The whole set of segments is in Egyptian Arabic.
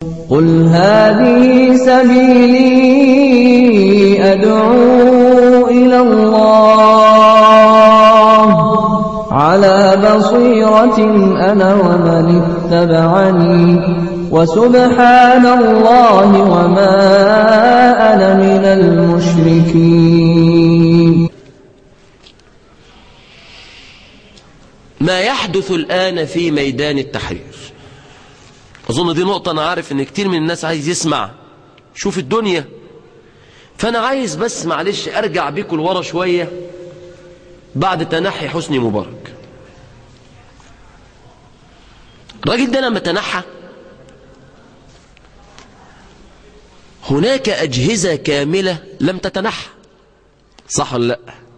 قل هذه سبيلي أدعو إلى الله على بصيرة أنا ومن اتبعني وسبحان الله وما أنا من المشركين ما يحدث الآن في ميدان التحرير أظن دي نقطة أنا عارف إن كتير من الناس عايز يسمع شوف الدنيا فأنا عايز بس معلش أرجع بيكم لورا شوية بعد تنحي حسني مبارك الراجل ده لما تنحى هناك أجهزة كاملة لم تتنحى صح ولا لا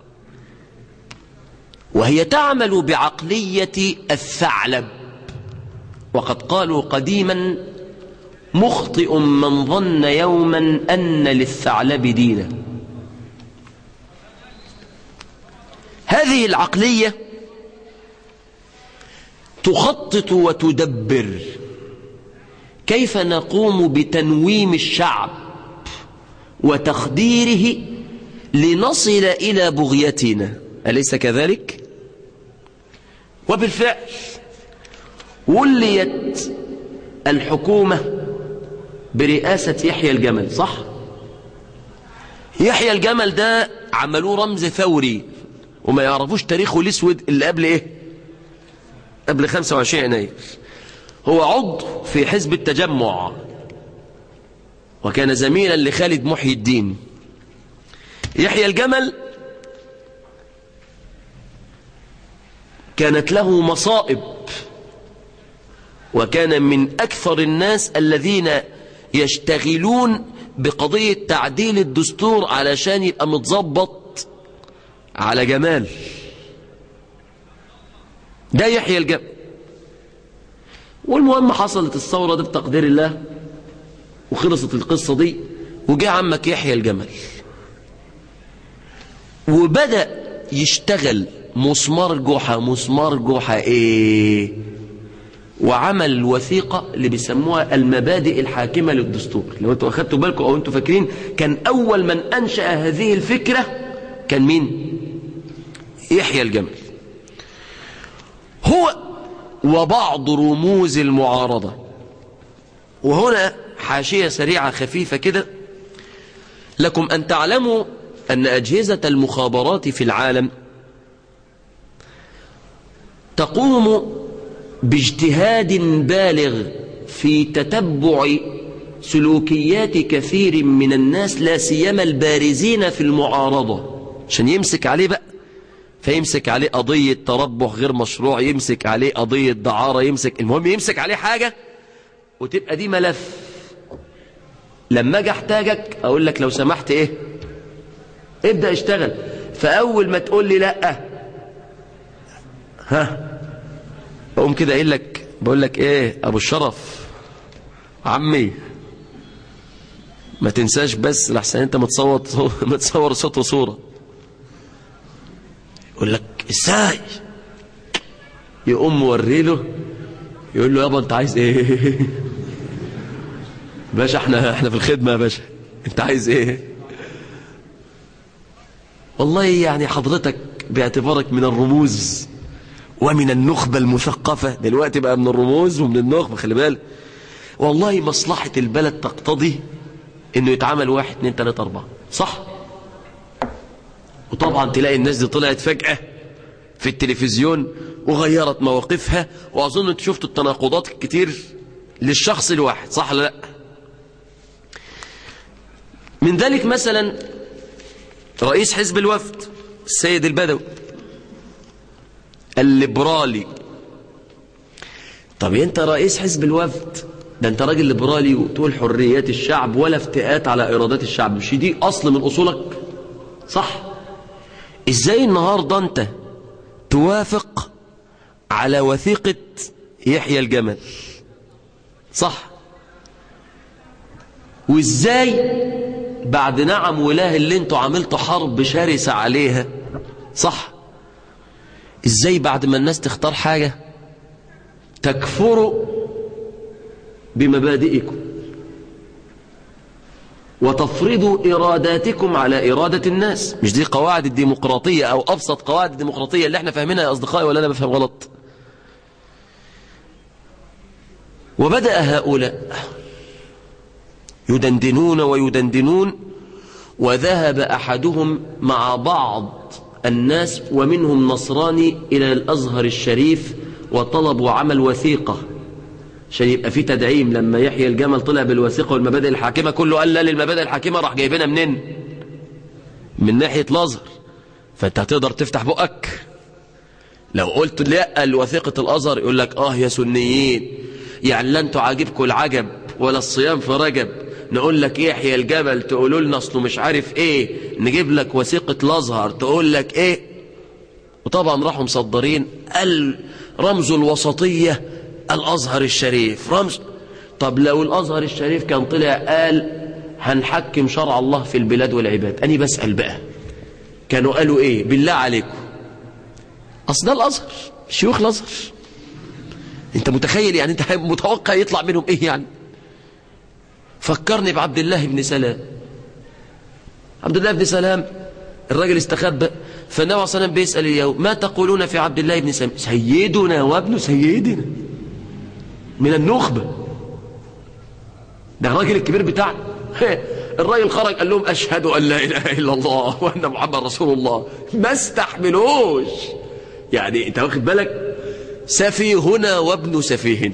وهي تعمل بعقلية الثعلب وقد قالوا قديما مخطئ من ظن يوما أن للثعلب دينا هذه العقلية تخطط وتدبر كيف نقوم بتنويم الشعب وتخديره لنصل إلى بغيتنا أليس كذلك؟ وبالفعل وليت الحكومة برئاسة يحيى الجمل صح؟ يحيى الجمل ده عملوه رمز ثوري وما يعرفوش تاريخه الاسود اللي قبل ايه قبل 25 يناير هو عضو في حزب التجمع وكان زميلا لخالد محي الدين يحيى الجمل كانت له مصائب وكان من أكثر الناس الذين يشتغلون بقضية تعديل الدستور علشان يبقى متظبط على جمال ده يحيى الجمل والمهم حصلت الثورة دي بتقدير الله وخلصت القصة دي وجاء عمك يحيى الجمل وبدأ يشتغل مسمار جحا مسمار جحا ايه وعمل وثيقة اللي بيسموها المبادئ الحاكمة للدستور لو انتوا اخدتوا بالكم او انتوا فاكرين كان اول من انشأ هذه الفكرة كان مين يحيى الجمل هو وبعض رموز المعارضة وهنا حاشية سريعة خفيفة كده لكم أن تعلموا أن أجهزة المخابرات في العالم تقوم باجتهاد بالغ في تتبع سلوكيات كثير من الناس لا سيما البارزين في المعارضة عشان يمسك عليه بقى فيمسك عليه قضية تربح غير مشروع يمسك عليه قضية دعارة يمسك المهم يمسك عليه حاجة وتبقى دي ملف لما اجي احتاجك اقول لك لو سمحت ايه ابدأ اشتغل فاول ما تقول لي لا ها اقوم كده قايل لك بقول لك ايه ابو الشرف عمي ما تنساش بس لحسن انت متصور متصور صوت وصوره يقول لك ازاي يقوم موري له يقول له يابا انت عايز ايه باشا احنا احنا في الخدمه يا باشا انت عايز ايه والله يعني حضرتك باعتبارك من الرموز ومن النخبة المثقفة دلوقتي بقى من الرموز ومن النخبة خلي بالك والله مصلحة البلد تقتضي انه يتعمل واحد اتنين تلاتة اربعة صح وطبعا تلاقي الناس دي طلعت فجأة في التلفزيون وغيرت مواقفها واظن انتوا شفتوا التناقضات الكتير للشخص الواحد صح ولا لا من ذلك مثلا رئيس حزب الوفد السيد البدوي الليبرالي طب انت رئيس حزب الوفد ده انت راجل ليبرالي وتقول حريات الشعب ولا افتئات على ارادات الشعب مش دي اصل من اصولك صح ازاي النهارده انت توافق على وثيقة يحيى الجمل صح وازاي بعد نعم وله اللي انتوا عملتوا حرب شرسة عليها صح ازاي بعد ما الناس تختار حاجة تكفروا بمبادئكم وتفرضوا إراداتكم على إرادة الناس مش دي قواعد الديمقراطية أو أبسط قواعد الديمقراطية اللي احنا فاهمينها يا أصدقائي ولا أنا بفهم غلط وبدأ هؤلاء يدندنون ويدندنون وذهب أحدهم مع بعض الناس ومنهم نصراني إلى الأزهر الشريف وطلبوا عمل وثيقة عشان يبقى في تدعيم لما يحيى الجمل طلع بالوثيقة والمبادئ الحاكمة كله قال لا للمبادئ الحاكمة راح جايبينها منين من ناحية الأزهر فأنت هتقدر تفتح بقك لو قلت لا الوثيقة الأزهر يقول لك آه يا سنيين يعني لا انتوا عاجبكم العجب ولا الصيام في رجب نقول لك ايه يحيى الجبل تقولوا لنا اصله مش عارف ايه نجيب لك وثيقة الازهر تقول لك ايه وطبعا راحوا مصدرين رمز الوسطية الازهر الشريف رمز طب لو الازهر الشريف كان طلع قال هنحكم شرع الله في البلاد والعباد اني بسأل بقى كانوا قالوا ايه بالله عليكم اصل ده الازهر شيوخ الازهر انت متخيل يعني انت متوقع يطلع منهم ايه يعني فكرني بعبد الله بن سلام عبد الله بن سلام الراجل استخبى فالنبي صلى الله عليه وسلم بيسأل اليوم ما تقولون في عبد الله بن سلام سيدنا وابن سيدنا من النخبة ده الراجل الكبير بتاعنا الراجل خرج قال لهم أشهد أن لا إله إلا الله وأن محمد رسول الله ما استحملوش يعني انت واخد بالك سفيهنا وابن سفيهنا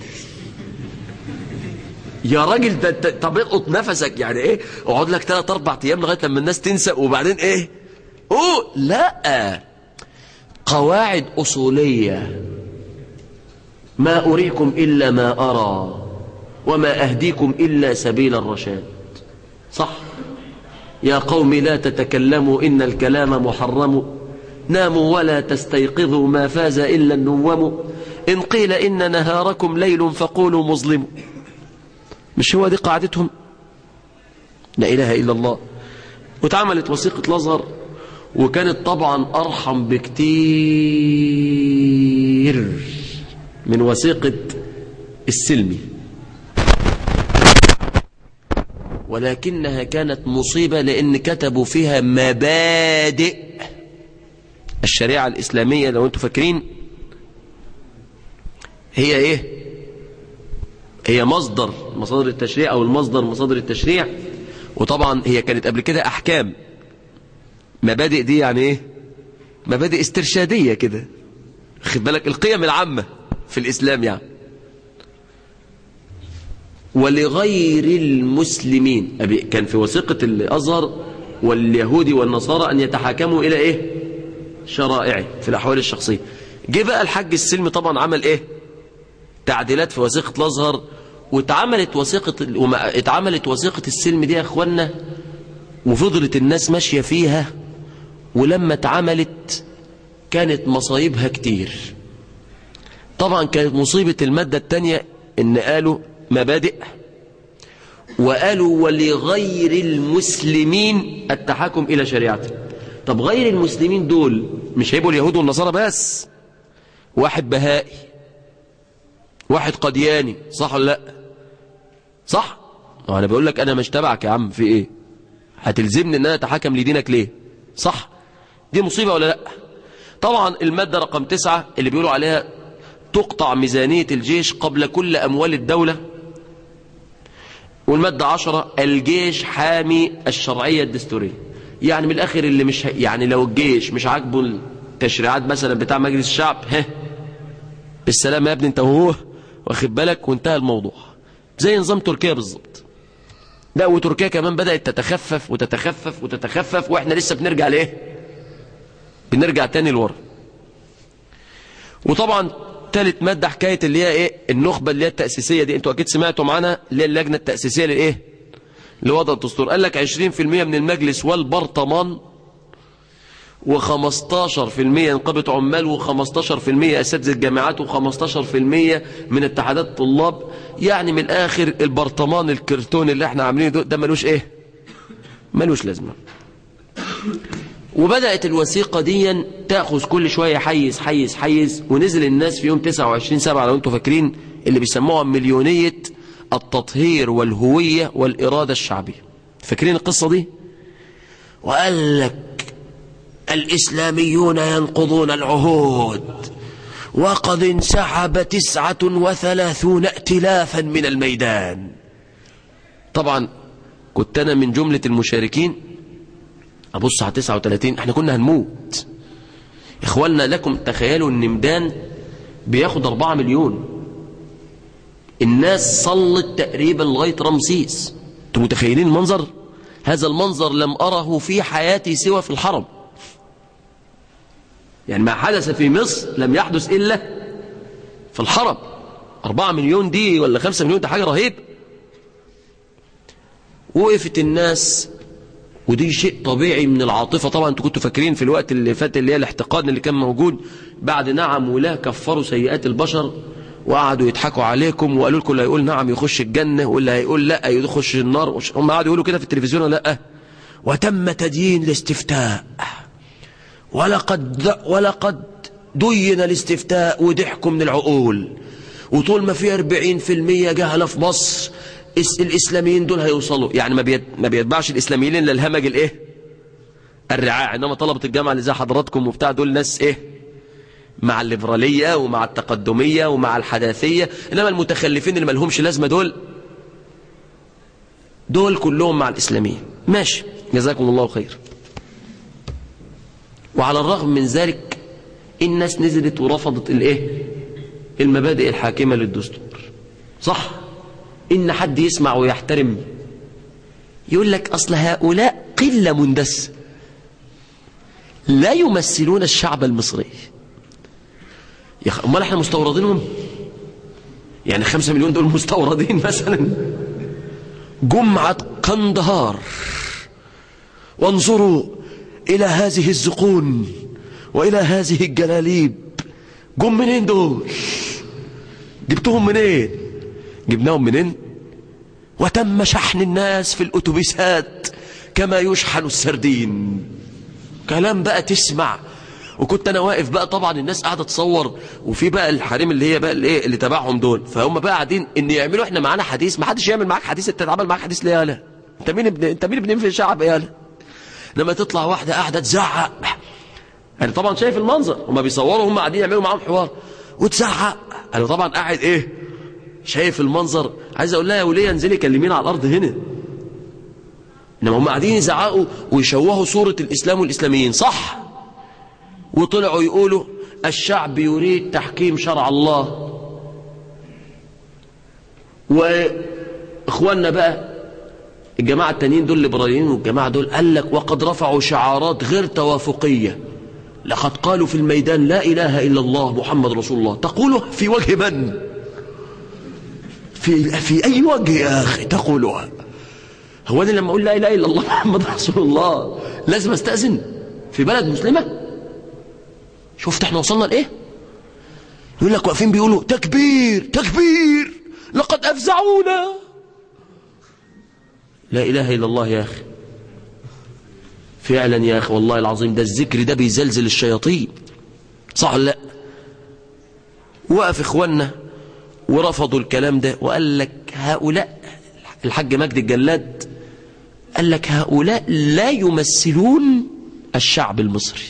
يا راجل ده طب اقط نفسك يعني ايه اقعد لك ثلاث اربع ايام لغايه لما الناس تنسى وبعدين ايه اوه لا قواعد اصوليه ما اريكم الا ما ارى وما اهديكم الا سبيل الرشاد صح يا قوم لا تتكلموا ان الكلام محرم ناموا ولا تستيقظوا ما فاز الا النوم ان قيل ان نهاركم ليل فقولوا مظلم مش هو دي قاعدتهم لا إله إلا الله واتعملت وثيقة الأزهر وكانت طبعا أرحم بكتير من وثيقة السلمي ولكنها كانت مصيبة لأن كتبوا فيها مبادئ الشريعة الإسلامية لو أنتم فاكرين هي إيه هي مصدر مصادر التشريع أو المصدر مصادر التشريع وطبعا هي كانت قبل كده أحكام مبادئ دي يعني إيه مبادئ استرشادية كده خد بالك القيم العامة في الإسلام يعني ولغير المسلمين كان في وثيقة الأزهر واليهود والنصارى أن يتحاكموا إلى إيه شرائعه في الأحوال الشخصية جه بقى الحج السلمي طبعا عمل إيه تعديلات في وثيقة الأزهر واتعملت وثيقة وما اتعملت وثيقة السلم دي يا اخوانا وفضلت الناس ماشية فيها ولما اتعملت كانت مصايبها كتير طبعا كانت مصيبة المادة التانية ان قالوا مبادئ وقالوا ولغير المسلمين التحكم إلى شريعته طب غير المسلمين دول مش هيبقوا اليهود والنصارى بس واحد بهائي واحد قدياني صح ولا لا صح انا بقول لك انا مش تبعك يا عم في ايه هتلزمني ان انا اتحكم لدينك ليه صح دي مصيبة ولا لا طبعا المادة رقم تسعة اللي بيقولوا عليها تقطع ميزانية الجيش قبل كل أموال الدولة والمادة عشرة الجيش حامي الشرعية الدستورية يعني من الآخر اللي مش يعني لو الجيش مش عاجبه التشريعات مثلا بتاع مجلس الشعب ها بالسلام يا ابني انت وهو واخد بالك وانتهى الموضوع زي نظام تركيا بالظبط لا وتركيا كمان بدأت تتخفف وتتخفف وتتخفف واحنا لسه بنرجع لايه بنرجع تاني لورا وطبعا ثالث مادة حكاية اللي هي ايه النخبة اللي هي التأسيسية دي انتوا اكيد سمعتوا معانا اللي هي اللجنة التأسيسية للايه لوضع الدستور قال لك 20% من المجلس والبرطمان و15% نقابة عمال و15% أساتذة الجامعات و15% من اتحادات الطلاب يعني من الآخر البرطمان الكرتون اللي احنا عاملينه ده, ده ملوش ايه ملوش لازمة وبدأت الوثيقة دي تأخذ كل شوية حيز حيز حيز ونزل الناس في يوم 29 سبعة لو انتوا فاكرين اللي بيسموها مليونية التطهير والهوية والإرادة الشعبية فاكرين القصة دي وقال لك الإسلاميون ينقضون العهود وقد انسحب تسعة وثلاثون ائتلافا من الميدان طبعا كنت أنا من جملة المشاركين أبص على 39 احنا كنا هنموت إخواننا لكم تخيلوا أن ميدان بياخد 4 مليون الناس صلت تقريبا لغاية رمسيس انتم متخيلين المنظر هذا المنظر لم أره في حياتي سوى في الحرم يعني ما حدث في مصر لم يحدث إلا في الحرم أربعة مليون دي ولا خمسة مليون ده حاجة رهيب وقفت الناس ودي شيء طبيعي من العاطفة طبعا انتوا كنتوا فاكرين في الوقت اللي فات اللي هي الاحتقان اللي كان موجود بعد نعم ولا كفروا سيئات البشر وقعدوا يضحكوا عليكم وقالوا لكم اللي هيقول نعم يخش الجنة واللي هيقول لا يخش النار هم قعدوا يقولوا كده في التلفزيون ولا لا وتم تدين الاستفتاء ولقد ولقد دين الاستفتاء وضحكوا من العقول وطول ما في 40% جهله في مصر الاسلاميين دول هيوصلوا يعني ما بيت ما بيتبعش الاسلاميين الا الهمج الايه الرعاع انما طلبه الجامعه اللي زي حضراتكم وبتاع دول ناس ايه مع الليبراليه ومع التقدميه ومع الحداثيه انما المتخلفين اللي ما لهمش لازمه دول دول كلهم مع الاسلاميين ماشي جزاكم الله خير وعلى الرغم من ذلك الناس نزلت ورفضت الايه المبادئ الحاكمه للدستور صح ان حد يسمع ويحترم يقول لك اصل هؤلاء قله مندسه لا يمثلون الشعب المصري يا اخي امال احنا مستوردينهم يعني خمسة مليون دول مستوردين مثلا جمعة قندهار وانظروا إلى هذه الزقون وإلى هذه الجلاليب جم منين دول جبتهم منين جبناهم منين وتم شحن الناس في الأتوبيسات كما يشحن السردين كلام بقى تسمع وكنت انا واقف بقى طبعا الناس قاعده تصور وفي بقى الحريم اللي هي بقى الايه اللي تبعهم دول فهم بقى قاعدين ان يعملوا احنا معانا حديث ما حدش يعمل معاك حديث انت تتعامل معاك حديث ليه يالا انت مين ابن انت مين ابن في الشعب يالا لما تطلع واحده قاعده تزعق انا طبعا شايف المنظر هم بيصوروا هم قاعدين يعملوا معاهم حوار وتزعق انا طبعا قاعد ايه شايف المنظر عايز اقول لها يا وليه انزلي كلمينا على الارض هنا انما هم قاعدين يزعقوا ويشوهوا صوره الاسلام والاسلاميين صح وطلعوا يقولوا الشعب يريد تحكيم شرع الله واخواننا بقى الجماعة التانيين دول الليبراليين والجماعة دول قال لك وقد رفعوا شعارات غير توافقية لقد قالوا في الميدان لا إله إلا الله محمد رسول الله تقوله في وجه من في, في أي وجه يا أخي تقولها هو أنا لما أقول لا إله إلا الله محمد رسول الله لازم أستأذن في بلد مسلمة شفت احنا وصلنا لايه يقول لك واقفين بيقولوا تكبير تكبير لقد افزعونا لا اله الا الله يا اخي فعلا يا اخي والله العظيم ده الذكر ده بيزلزل الشياطين صح ولا لا وقف اخواننا ورفضوا الكلام ده وقال لك هؤلاء الحاج مجد الجلاد قال لك هؤلاء لا يمثلون الشعب المصري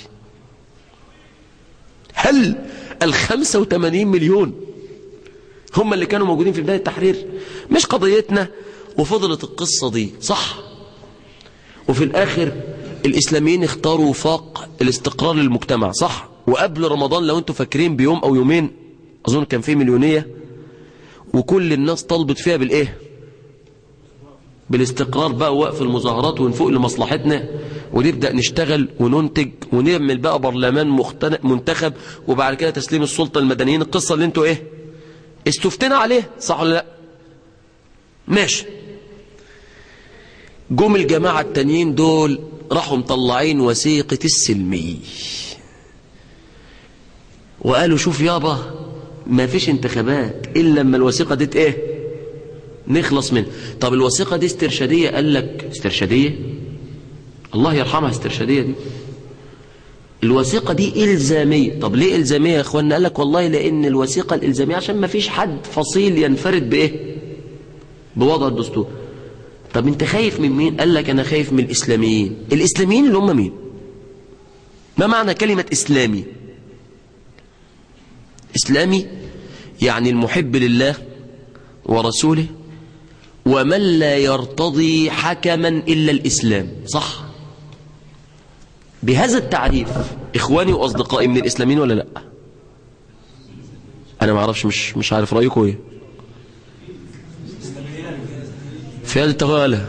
هل الخمسة وثمانين مليون هم اللي كانوا موجودين في بداية التحرير مش قضيتنا وفضلت القصة دي صح وفي الآخر الإسلاميين اختاروا وفاق الاستقرار للمجتمع صح وقبل رمضان لو انتوا فاكرين بيوم أو يومين أظن كان في مليونية وكل الناس طلبت فيها بالإيه بالاستقرار بقى وقف المظاهرات ونفوق لمصلحتنا ونبدأ نشتغل وننتج ونعمل بقى برلمان منتخب وبعد كده تسليم السلطة المدنيين القصة اللي انتوا ايه استفتنا عليه صح ولا لا ماشي جم الجماعة التانيين دول راحوا مطلعين وثيقة السلمي وقالوا شوف يابا ما فيش انتخابات إلا لما الوثيقة دي ايه نخلص منها طب الوثيقة دي استرشادية قال لك استرشادية الله يرحمها استرشادية دي الوثيقة دي إلزامية طب ليه إلزامية يا أخوانا قال لك والله لأن الوثيقة الإلزامية عشان ما فيش حد فصيل ينفرد بإيه بوضع الدستور طب انت خايف من مين قال لك انا خايف من الاسلاميين الاسلاميين اللي هم مين ما معنى كلمة اسلامي اسلامي يعني المحب لله ورسوله ومن لا يرتضي حكما إلا الإسلام صح بهذا التعريف إخواني وأصدقائي من الإسلاميين ولا لا أنا ما أعرفش مش, مش عارف رأيكم إيه في هذا التغالى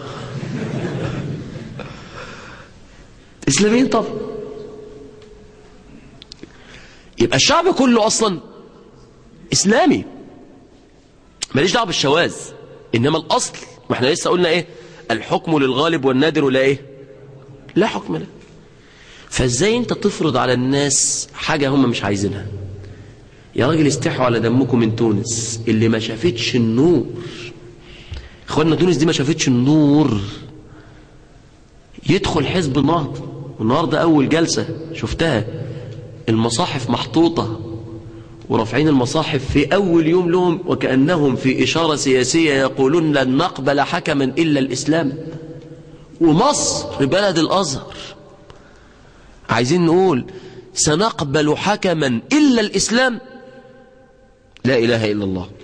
إسلاميين طب يبقى الشعب كله أصلا إسلامي ماليش دعوه بالشواذ انما الاصل ما احنا لسه قلنا ايه الحكم للغالب والنادر لا ايه لا حكم له فازاي انت تفرض على الناس حاجه هم مش عايزينها يا راجل استحوا على دمكم من تونس اللي ما شافتش النور اخوانا تونس دي ما شافتش النور يدخل حزب النهضه والنهارده اول جلسه شفتها المصاحف محطوطه ورافعين المصاحف في أول يوم لهم وكأنهم في إشارة سياسية يقولون لن نقبل حكما إلا الإسلام ومصر بلد الأزهر عايزين نقول سنقبل حكما إلا الإسلام لا إله إلا الله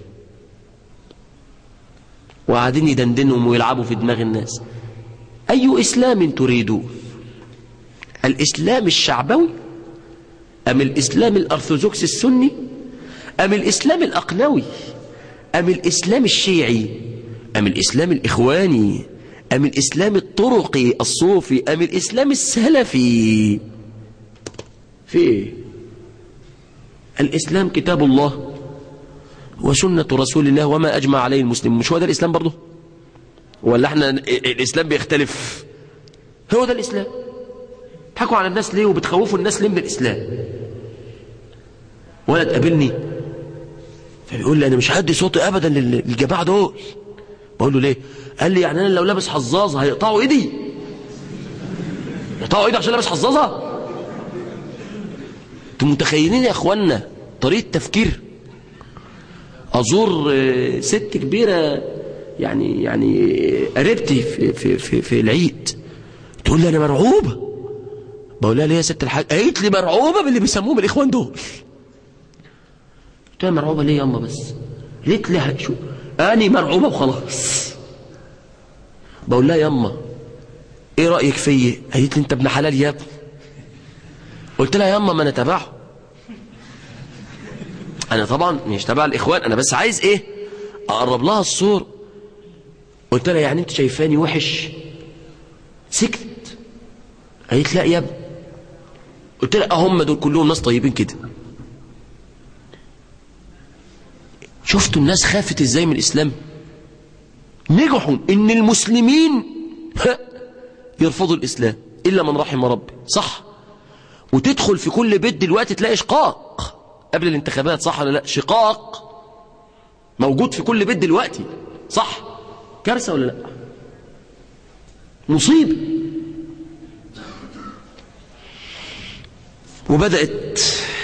وقاعدين يدندنهم ويلعبوا في دماغ الناس أي إسلام تريدون الإسلام الشعبوي أم الإسلام الأرثوذكسي السني أم الإسلام الأقنوي أم الإسلام الشيعي أم الإسلام الإخواني أم الإسلام الطرقي الصوفي أم الإسلام السلفي في إيه؟ الإسلام كتاب الله وسنة رسول الله وما أجمع عليه المسلم مش هو ده الإسلام برضه ولا احنا الإسلام بيختلف هو ده الإسلام تحكوا على الناس ليه وبتخوفوا الناس ليه من الإسلام ولا تقابلني فبيقول لي أنا مش هدي صوتي أبدا للجماعة دول بقول له ليه قال لي يعني أنا لو لابس حظاظة هيقطعوا إيدي يقطعوا إيدي عشان لابس حظاظة انتوا متخيلين يا أخوانا طريقة تفكير أزور ست كبيرة يعني يعني قريبتي في, في, في, في العيد تقول لي أنا مرعوبة بقول لها ليه يا ست الحاج قالت لي مرعوبة باللي بيسموهم الإخوان دول قلت لها مرعوبة ليه يا أما بس قالت لي شو أني مرعوبة وخلاص بقول لها يا أما إيه رأيك فيا قالت لي أنت ابن حلال يا ابني قلت لها يا أما ما أنا تبعه أنا طبعا مش تبع الإخوان أنا بس عايز إيه أقرب لها الصور قلت لها يعني أنت شايفاني وحش سكتت قالت لا يا ابني قلت لها هم دول كلهم ناس طيبين كده شفتوا الناس خافت ازاي من الاسلام نجحوا ان المسلمين يرفضوا الاسلام الا من رحم ربي صح وتدخل في كل بيت دلوقتي تلاقي شقاق قبل الانتخابات صح ولا لا شقاق موجود في كل بيت دلوقتي صح كارثه ولا لا مصيبه وبدأت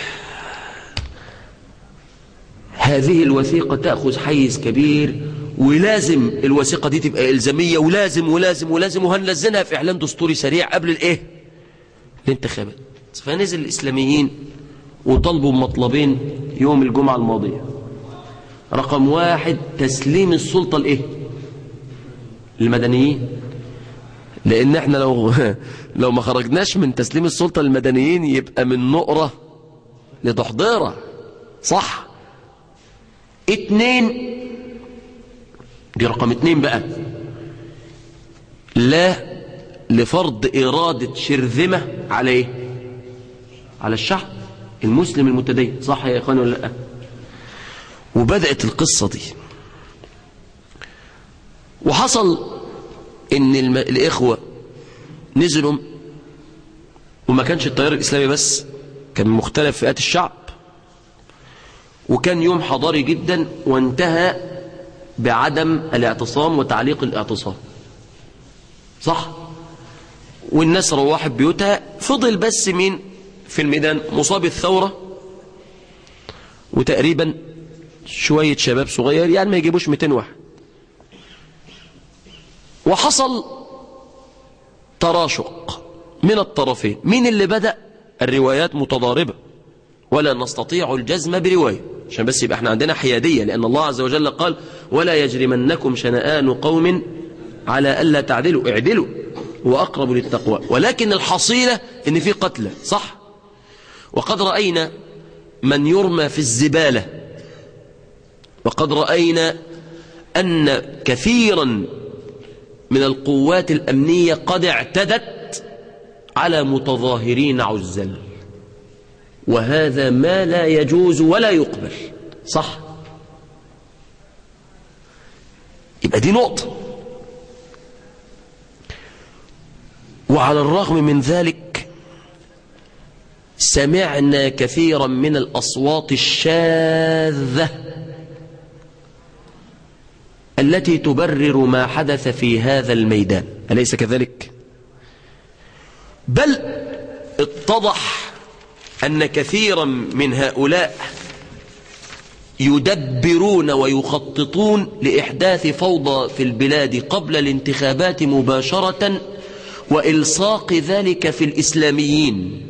هذه الوثيقة تأخذ حيز كبير ولازم الوثيقة دي تبقى إلزامية ولازم ولازم ولازم وهنلزمها في إعلان دستوري سريع قبل الإيه الانتخابات فنزل الإسلاميين وطلبوا مطلبين يوم الجمعة الماضية رقم واحد تسليم السلطة الإيه المدنيين لأن احنا لو لو ما خرجناش من تسليم السلطة للمدنيين يبقى من نقرة لضحضيرة صح اتنين دي رقم اتنين بقى لا لفرض إرادة شرذمة على ايه على الشعب المسلم المتدين صح يا إخواني ولا لا وبدأت القصة دي وحصل ان الم... الإخوة نزلوا وما كانش التيار الإسلامي بس كان مختلف فئات الشعب وكان يوم حضاري جدا وانتهى بعدم الاعتصام وتعليق الاعتصام صح والناس روحت بيوتها فضل بس مين في الميدان مصاب الثورة وتقريبا شوية شباب صغير يعني ما يجيبوش 200 واحد وحصل تراشق من الطرفين مين اللي بدأ الروايات متضاربة ولا نستطيع الجزم برواية عشان بس يبقى احنا عندنا حيادية لأن الله عز وجل قال ولا يجرمنكم شنآن قوم على ألا تعدلوا اعدلوا وأقرب للتقوى ولكن الحصيلة ان في قتلى صح وقد رأينا من يرمى في الزبالة وقد رأينا أن كثيرا من القوات الأمنية قد اعتدت على متظاهرين عزل وهذا ما لا يجوز ولا يقبل صح يبقى دي نقطة وعلى الرغم من ذلك سمعنا كثيرا من الأصوات الشاذة التي تبرر ما حدث في هذا الميدان أليس كذلك؟ بل اتضح أن كثيرا من هؤلاء يدبرون ويخططون لإحداث فوضى في البلاد قبل الانتخابات مباشرة وإلصاق ذلك في الإسلاميين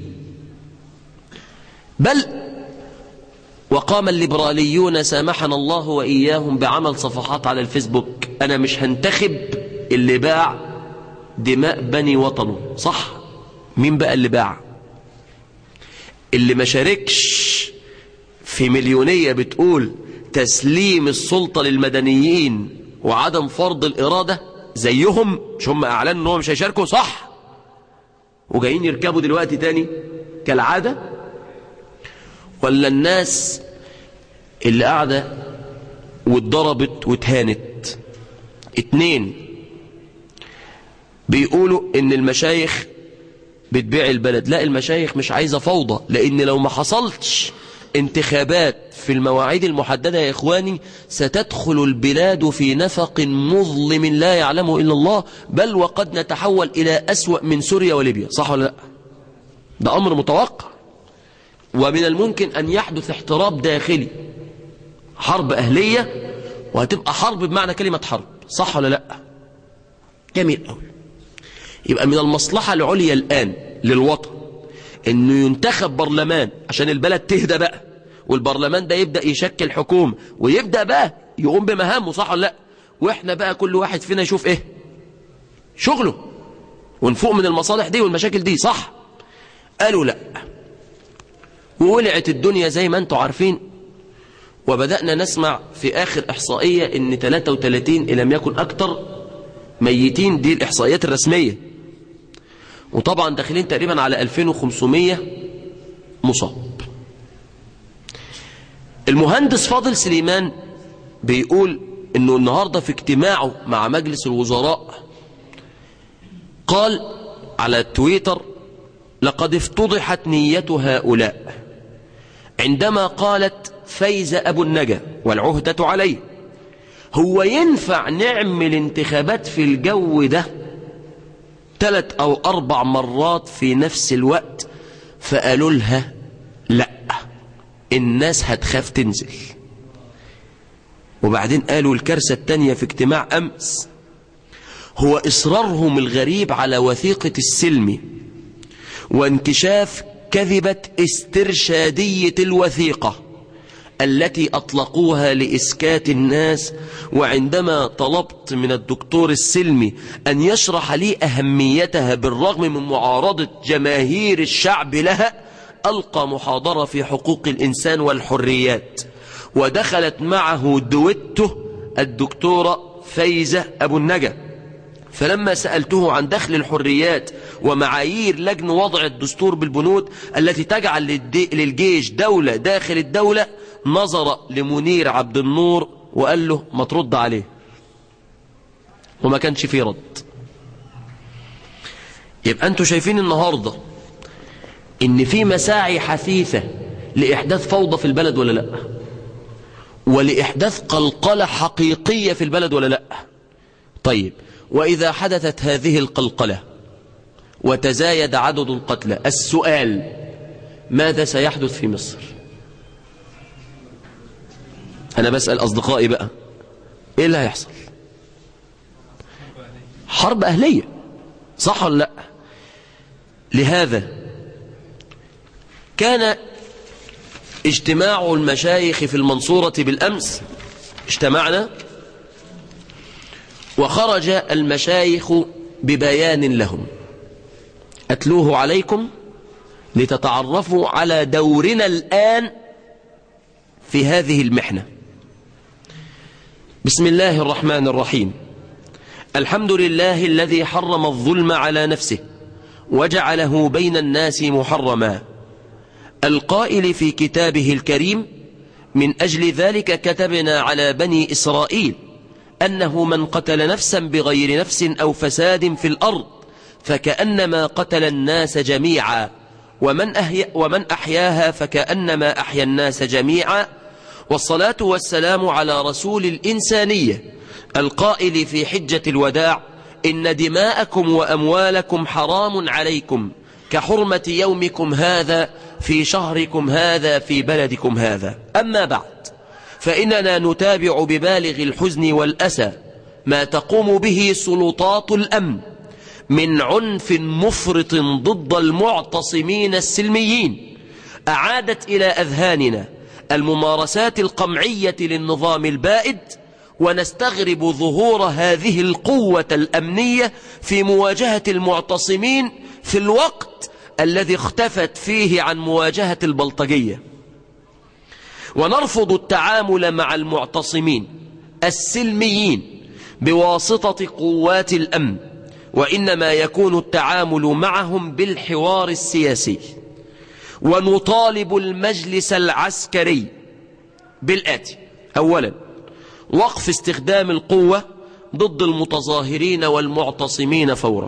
بل وقام الليبراليون سامحنا الله وإياهم بعمل صفحات على الفيسبوك أنا مش هنتخب اللي باع دماء بني وطنه صح مين بقى اللي باع اللي ما شاركش في مليونية بتقول تسليم السلطة للمدنيين وعدم فرض الإرادة زيهم مش هم أعلنوا أنهم مش هيشاركوا صح وجايين يركبوا دلوقتي تاني كالعادة ولا الناس اللي قاعدة واتضربت واتهانت اتنين بيقولوا ان المشايخ بتبيع البلد لا المشايخ مش عايزة فوضى لان لو ما حصلتش انتخابات في المواعيد المحددة يا إخواني ستدخل البلاد في نفق مظلم لا يعلمه إلا الله بل وقد نتحول إلى أسوأ من سوريا وليبيا صح ولا لا ده أمر متوقع ومن الممكن أن يحدث احتراب داخلي حرب أهلية وهتبقى حرب بمعنى كلمة حرب صح ولا لا جميل قوي يبقى من المصلحة العليا الآن للوطن انه ينتخب برلمان عشان البلد تهدى بقى والبرلمان ده يبدأ يشكل حكومة ويبدأ بقى يقوم بمهامه صح ولا لا واحنا بقى كل واحد فينا يشوف ايه شغله ونفوق من المصالح دي والمشاكل دي صح قالوا لا وولعت الدنيا زي ما انتم عارفين وبدأنا نسمع في آخر إحصائية ان 33 إن لم يكن أكتر ميتين دي الإحصائيات الرسمية وطبعا داخلين تقريبا على 2500 مصاب المهندس فاضل سليمان بيقول انه النهاردة في اجتماعه مع مجلس الوزراء قال على تويتر لقد افتضحت نية هؤلاء عندما قالت فايز أبو النجا والعهدة عليه هو ينفع نعمل انتخابات في الجو ده ثلاث أو أربع مرات في نفس الوقت فقالوا لها لا الناس هتخاف تنزل وبعدين قالوا الكارثة التانية في اجتماع أمس هو إصرارهم الغريب على وثيقة السلم وانكشاف كذبة استرشادية الوثيقة التي أطلقوها لإسكات الناس وعندما طلبت من الدكتور السلمي أن يشرح لي أهميتها بالرغم من معارضة جماهير الشعب لها ألقى محاضرة في حقوق الإنسان والحريات ودخلت معه دويته الدكتورة فايزة أبو النجا فلما سألته عن دخل الحريات ومعايير لجن وضع الدستور بالبنود التي تجعل للجيش دولة داخل الدولة نظر لمنير عبد النور وقال له ما ترد عليه وما كانش فيه رد يبقى انتوا شايفين النهاردة ان في مساعي حثيثة لإحداث فوضى في البلد ولا لا ولإحداث قلقلة حقيقية في البلد ولا لا طيب وإذا حدثت هذه القلقلة وتزايد عدد القتلى السؤال ماذا سيحدث في مصر أنا بسأل أصدقائي بقى إيه اللي هيحصل حرب أهلية صح ولا لا لهذا كان اجتماع المشايخ في المنصورة بالأمس اجتمعنا وخرج المشايخ ببيان لهم أتلوه عليكم لتتعرفوا على دورنا الآن في هذه المحنة بسم الله الرحمن الرحيم الحمد لله الذي حرم الظلم على نفسه وجعله بين الناس محرما القائل في كتابه الكريم من أجل ذلك كتبنا على بني إسرائيل أنه من قتل نفسا بغير نفس أو فساد في الأرض فكأنما قتل الناس جميعا ومن, أحيا ومن أحياها فكأنما أحيا الناس جميعا والصلاة والسلام على رسول الإنسانية القائل في حجة الوداع إن دماءكم وأموالكم حرام عليكم كحرمة يومكم هذا في شهركم هذا في بلدكم هذا أما بعد فإننا نتابع ببالغ الحزن والأسى ما تقوم به سلطات الأمن من عنف مفرط ضد المعتصمين السلميين أعادت إلى أذهاننا الممارسات القمعية للنظام البائد ونستغرب ظهور هذه القوة الأمنية في مواجهة المعتصمين في الوقت الذي اختفت فيه عن مواجهة البلطجية ونرفض التعامل مع المعتصمين السلميين بواسطة قوات الأمن وإنما يكون التعامل معهم بالحوار السياسي ونطالب المجلس العسكري بالآتي أولا وقف استخدام القوة ضد المتظاهرين والمعتصمين فورا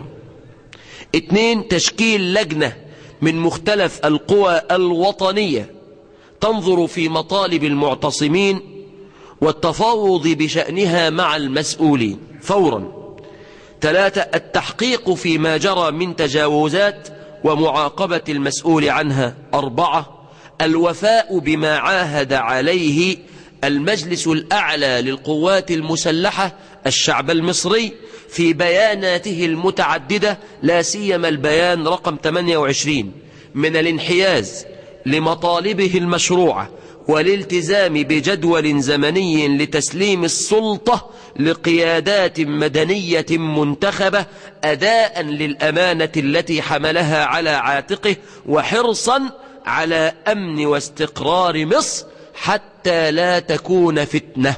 اثنين تشكيل لجنة من مختلف القوى الوطنية تنظر في مطالب المعتصمين والتفاوض بشأنها مع المسؤولين فورا ثلاثة التحقيق فيما جرى من تجاوزات ومعاقبة المسؤول عنها أربعة الوفاء بما عاهد عليه المجلس الأعلى للقوات المسلحة الشعب المصري في بياناته المتعددة لا سيما البيان رقم 28 من الانحياز لمطالبه المشروعة والالتزام بجدول زمني لتسليم السلطة لقيادات مدنية منتخبة أداء للأمانة التي حملها على عاتقه وحرصا على أمن واستقرار مصر حتى لا تكون فتنة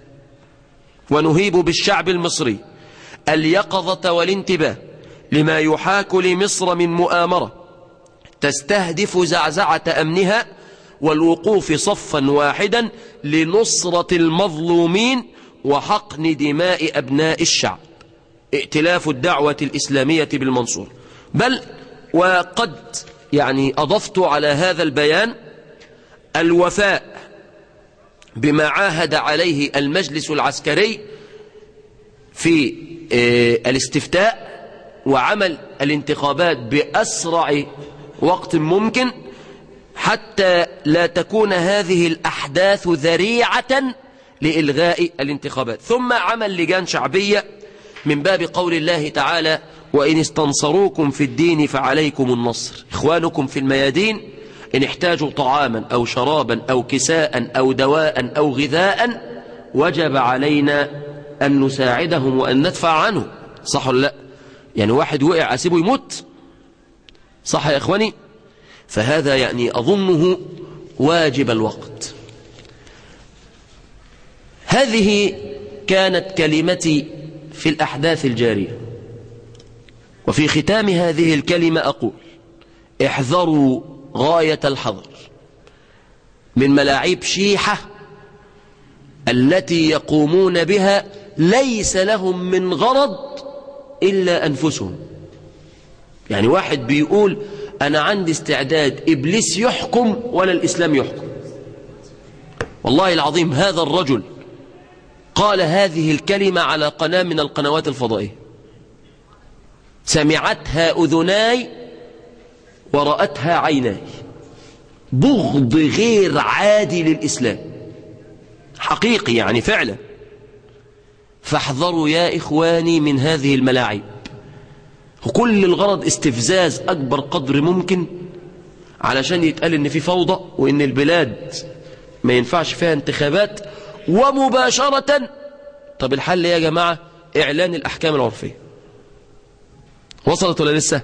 ونهيب بالشعب المصري اليقظة والانتباه لما يحاك لمصر من مؤامرة تستهدف زعزعة أمنها والوقوف صفا واحدا لنصرة المظلومين وحقن دماء أبناء الشعب ائتلاف الدعوة الإسلامية بالمنصور بل وقد يعني أضفت على هذا البيان الوفاء بما عاهد عليه المجلس العسكري في الاستفتاء وعمل الانتخابات بأسرع وقت ممكن حتى لا تكون هذه الأحداث ذريعة لإلغاء الانتخابات ثم عمل لجان شعبية من باب قول الله تعالى وإن استنصروكم في الدين فعليكم النصر إخوانكم في الميادين إن احتاجوا طعاما أو شرابا أو كساء أو دواء أو غذاء وجب علينا أن نساعدهم وأن ندفع عنه صح ولا لا يعني واحد وقع أسيبه يموت صح يا إخواني فهذا يعني أظنه واجب الوقت هذه كانت كلمتي في الأحداث الجارية وفي ختام هذه الكلمة أقول احذروا غاية الحذر من ملاعب شيحة التي يقومون بها ليس لهم من غرض إلا أنفسهم يعني واحد بيقول أنا عندي استعداد إبليس يحكم ولا الإسلام يحكم والله العظيم هذا الرجل قال هذه الكلمة على قناة من القنوات الفضائية سمعتها أذناي ورأتها عيناي بغض غير عادي للإسلام حقيقي يعني فعلا فاحذروا يا إخواني من هذه الملاعب وكل الغرض استفزاز أكبر قدر ممكن علشان يتقال إن في فوضى وإن البلاد ما ينفعش فيها انتخابات ومباشرة طب الحل يا جماعة إعلان الأحكام العرفية وصلت ولا لسه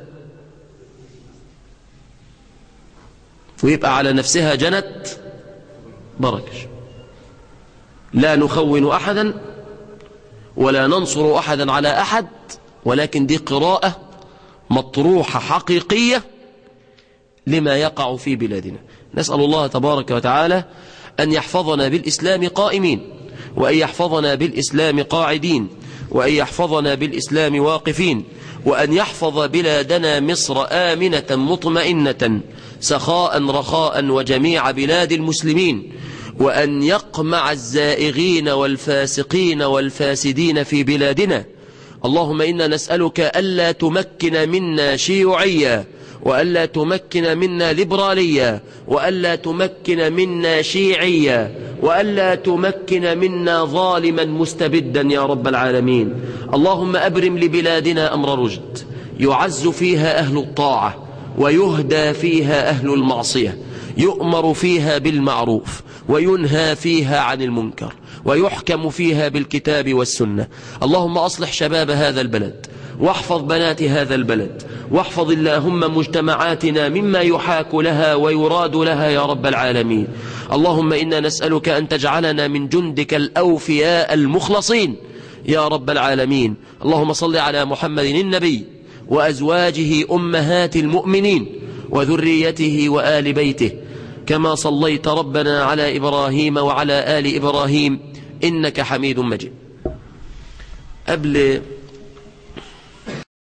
ويبقى على نفسها جنت بركش لا نخون أحدا ولا ننصر أحدا على أحد ولكن دي قراءة مطروحة حقيقية لما يقع في بلادنا نسأل الله تبارك وتعالى أن يحفظنا بالإسلام قائمين وأن يحفظنا بالإسلام قاعدين وأن يحفظنا بالإسلام واقفين وأن يحفظ بلادنا مصر آمنة مطمئنة سخاء رخاء وجميع بلاد المسلمين وأن يقمع الزائغين والفاسقين والفاسدين في بلادنا اللهم إنا نسألك ألا تمكن منا شيوعيا وألا تمكن منا ليبراليا وألا تمكن منا شيعيا وألا تمكن منا ظالما مستبدا يا رب العالمين اللهم أبرم لبلادنا أمر رشد يعز فيها أهل الطاعة ويهدى فيها أهل المعصية يؤمر فيها بالمعروف وينهى فيها عن المنكر ويحكم فيها بالكتاب والسنة اللهم أصلح شباب هذا البلد واحفظ بنات هذا البلد واحفظ اللهم مجتمعاتنا مما يحاك لها ويراد لها يا رب العالمين اللهم إنا نسألك أن تجعلنا من جندك الأوفياء المخلصين يا رب العالمين اللهم صل على محمد النبي وأزواجه أمهات المؤمنين وذريته وآل بيته كما صليت ربنا على إبراهيم وعلى آل إبراهيم إنك حميد مجيد قبل